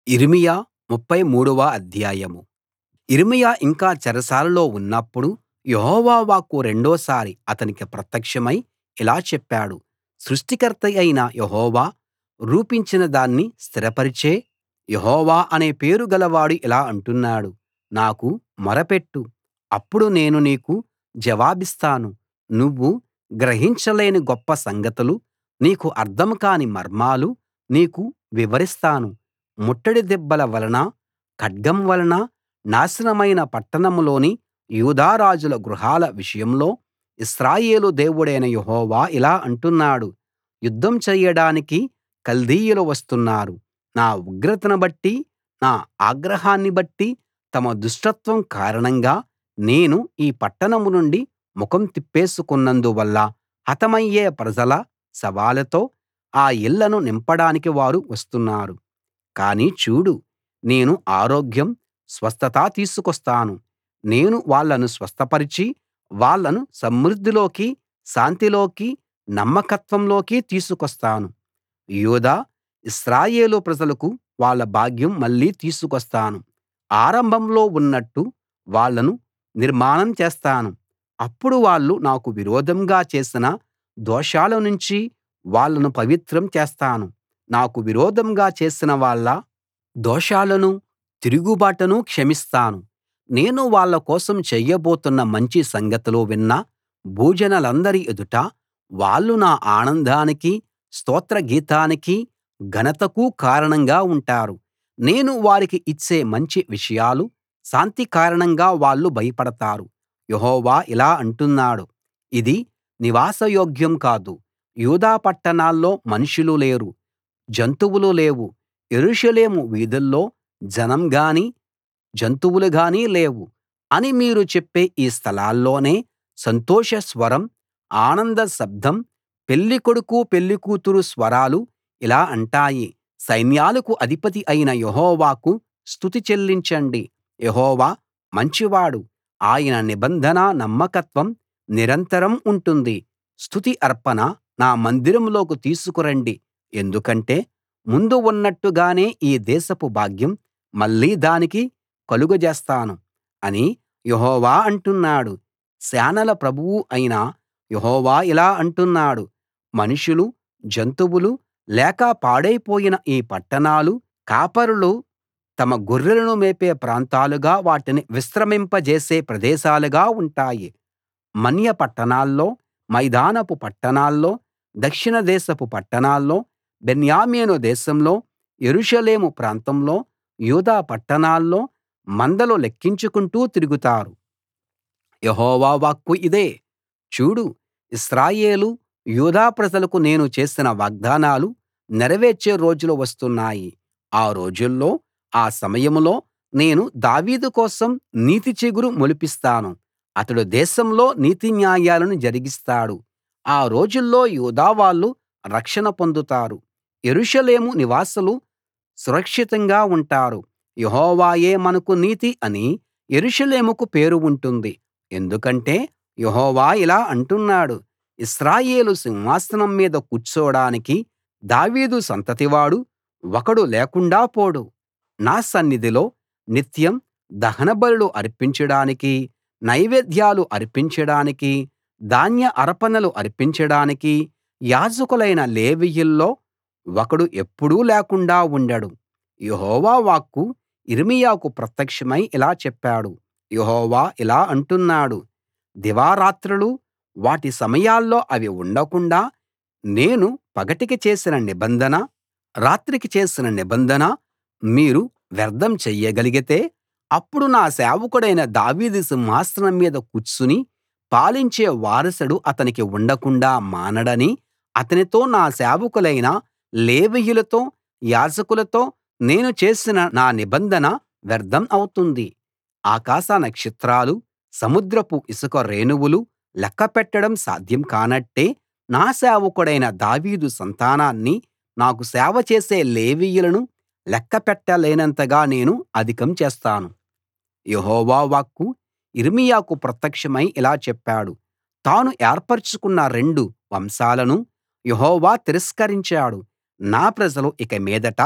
యిర్మీయా 33 వ అధ్యాయం యిర్మీయా ఇంకా చెరసాలలో ఉన్నప్పుడు యెహోవా వాక్కు రెండోసారి అతనికి ప్రత్యక్షమై ఇలా చెప్పాడు సృష్టికర్తయైన యెహోవా రూపించిన దాన్ని స్థిరపరిచే యెహోవా అనే పేరు గలవాడు ఇలా అంటున్నాడు నాకు మొరపెట్టు అప్పుడు నేను నీకు జవాబిస్తాను నువ్వు గ్రహించలేని గొప్ప సంగతులు నీకు అర్థం కాని మర్మాలు నీకు వివరిస్తాను ముట్టడి దిబ్బల వలన ఖడ్గం వలన నాశనమైన పట్టణంలోని యూదా రాజుల గృహాల విషయంలో ఇశ్రాయేలు దేవుడైన యెహోవా ఇలా అంటున్నాడు యుద్ధం చెయ్యడానికి కల్దీయులు వస్తున్నారు నా ఉగ్రతను బట్టి నా ఆగ్రహాన్ని బట్టి తమ దుష్టత్వం కారణంగా నేను ఈ పట్టణం నుండి ముఖం తిప్పేసుకున్నందువల్ల హతమయ్యే ప్రజల శవాలతో ఆ ఇళ్ళను నింపడానికి వారు వస్తున్నారు కానీ చూడు నేను ఆరోగ్యం స్వస్థత తీసుకొస్తాను నేను వాళ్ళను స్వస్థపరచి వాళ్ళను సమృద్ధిలోకి శాంతిలోకి నమ్మకత్వంలోకి తీసుకొస్తాను యూదా ఇశ్రాయేలు ప్రజలకు వాళ్ళ భాగ్యం మళ్ళీ తీసుకొస్తాను ఆరంభంలో ఉన్నట్టు వాళ్ళను నిర్మాణం చేస్తాను అప్పుడు వాళ్ళు నాకు విరోధంగా చేసిన దోషాల నుంచి వాళ్ళను పవిత్రం చేస్తాను నాకు విరోధంగా చేసిన వాళ్ళ దోషాలనూ తిరుగుబాటునూ క్షమిస్తాను నేను వాళ్ళ కోసం చెయ్యబోతున్న మంచి సంగతులు విన్న భూజనులందరి ఎదుట వాళ్ళు నా ఆనందానికీ స్తోత్ర గీతానికీ ఘనతకూ కారణంగా ఉంటారు నేను వారికి ఇచ్చే మంచి విషయాలు శాంతి కారణంగా వాళ్ళు భయపడతారు యెహోవా ఇలా అంటున్నాడు ఇది నివాసయోగ్యం కాదు యూదా పట్టణాల్లో మనుషులు లేరు జంతువులు లేవు యెరూషలేము వీధుల్లో జనం గానీ జంతువులు గానీ లేవు అని మీరు చెప్పే ఈ స్థలాల్లోనే సంతోష స్వరం ఆనంద శబ్దం పెళ్ళికొడుకు పెళ్ళికూతురు స్వరాలు ఇలా అంటాయి సైన్యాలకు అధిపతి అయిన యెహోవాకు స్తుతి చెల్లించండి యెహోవా మంచివాడు ఆయన నిబంధన నమ్మకత్వం నిరంతరం ఉంటుంది స్తుతి అర్పణ నా మందిరంలోకి తీసుకురండి ఎందుకంటే ముందు ఉన్నట్టుగానే ఈ దేశపు భాగ్యం మళ్ళీ దానికి కలుగజేస్తాను అని యెహోవా అంటున్నాడు సేనల ప్రభువు అయిన యెహోవా ఇలా అంటున్నాడు మనుషులు జంతువులు లేక పాడైపోయిన ఈ పట్టణాలు కాపరులు తమ గొర్రెలను మేపే ప్రాంతాలుగా వాటిని విశ్రమింపజేసే ప్రదేశాలుగా ఉంటాయి మన్య పట్టణాల్లో మైదానపు పట్టణాల్లో దక్షిణ దేశపు పట్టణాల్లో బెన్యామీను దేశంలో యెరూషలేము ప్రాంతంలో యూదా పట్టణాల్లో మందలు లెక్కించుకుంటూ తిరుగుతారు యెహోవా వాక్కు ఇదే చూడు ఇశ్రాయేలు యూదా ప్రజలకు నేను చేసిన వాగ్దానాలు నెరవేర్చే రోజులు వస్తున్నాయి ఆ రోజుల్లో ఆ సమయంలో నేను దావీదు కోసం నీతి చిగురు మొలిపిస్తాను అతడు దేశంలో నీతి న్యాయాలను జరిగిస్తాడు ఆ రోజుల్లో యూదా వాళ్ళు రక్షణ పొందుతారు యెరూషలేము నివాసులు సురక్షితంగా ఉంటారు యెహోవాయే మనకు నీతి అని యెరూషలేముకు పేరు ఉంటుంది ఎందుకంటే యెహోవా ఇలా అంటున్నాడు ఇశ్రాయేలు సింహాసనం మీద కూర్చోడానికి దావీదు సంతతివాడు ఒకడు లేకుండా పోడు నా సన్నిధిలో నిత్యం దహనబలులు అర్పించడానికీ నైవేద్యాలు అర్పించడానికీ ధాన్య అర్పణలు అర్పించడానికీ యాజకులైన లేవీయుల్లో ఒకడు ఎప్పుడూ లేకుండా ఉండడు యెహోవా వాక్కు యిర్మీయాకు ప్రత్యక్షమై ఇలా చెప్పాడు యెహోవా ఇలా అంటున్నాడు దివారాత్రులు వాటి సమయాల్లో అవి ఉండకుండా నేను పగటికి చేసిన నిబంధన రాత్రికి చేసిన నిబంధన మీరు వ్యర్థం చెయ్యగలిగితే అప్పుడు నా సేవకుడైన దావీదు సింహాసనం మీద కూర్చుని పాలించే వారసుడు అతనికి ఉండకుండా మానడని అతనితో నా సేవకులైన లేవీయులతో యాజకులతో నేను చేసిన నా నిబంధన వ్యర్థం అవుతుంది ఆకాశ నక్షత్రాలు సముద్రపు ఇసుక రేణువులు లెక్కపెట్టడం సాధ్యం కానట్టే నా సేవకుడైన దావీదు సంతానాన్ని నాకు సేవ చేసే లేవీయులను లెక్కపెట్టలేనంతగా నేను అధికం చేస్తాను యెహోవా వాక్కు యిర్మీయాకు ప్రత్యక్షమై ఇలా చెప్పాడు తాను ఏర్పరచుకున్న రెండు వంశాలను యెహోవా తిరస్కరించాడు నా ప్రజలు ఇక మీదట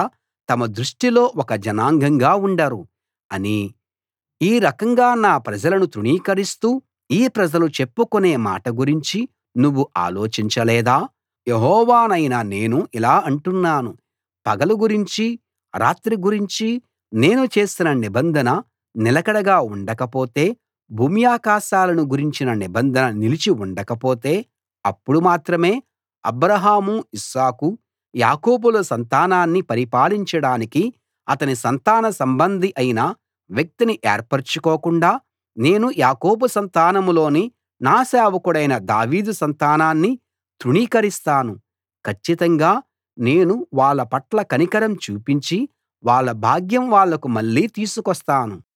తమ దృష్టిలో ఒక జనాంగంగా ఉండరు అనీ ఈ రకంగా నా ప్రజలను తృణీకరిస్తూ ఈ ప్రజలు చెప్పుకునే మాట గురించి నువ్వు ఆలోచించలేదా యెహోవానైన నేను ఇలా అంటున్నాను పగలు గురించి రాత్రి గురించి నేను చేసిన నిబంధన నిలకడగా ఉండకపోతే భూమ్యాకాశాలను గురించిన నిబంధన నిలిచి ఉండకపోతే అప్పుడు మాత్రమే అబ్రాహాము ఇస్సాకు యాకోబుల సంతానాన్ని పరిపాలించడానికి అతని సంతాన సంబంధి అయిన వ్యక్తిని ఏర్పరచుకోకుండా నేను యాకోబు సంతానంలోని నా సేవకుడైన దావీదు సంతానాన్ని తృణీకరిస్తాను కచ్చితంగా నేను వాళ్ళ పట్ల కనికరం చూపించి వాళ్ళ భాగ్యం వాళ్లకు మళ్ళీ తీసుకొస్తాను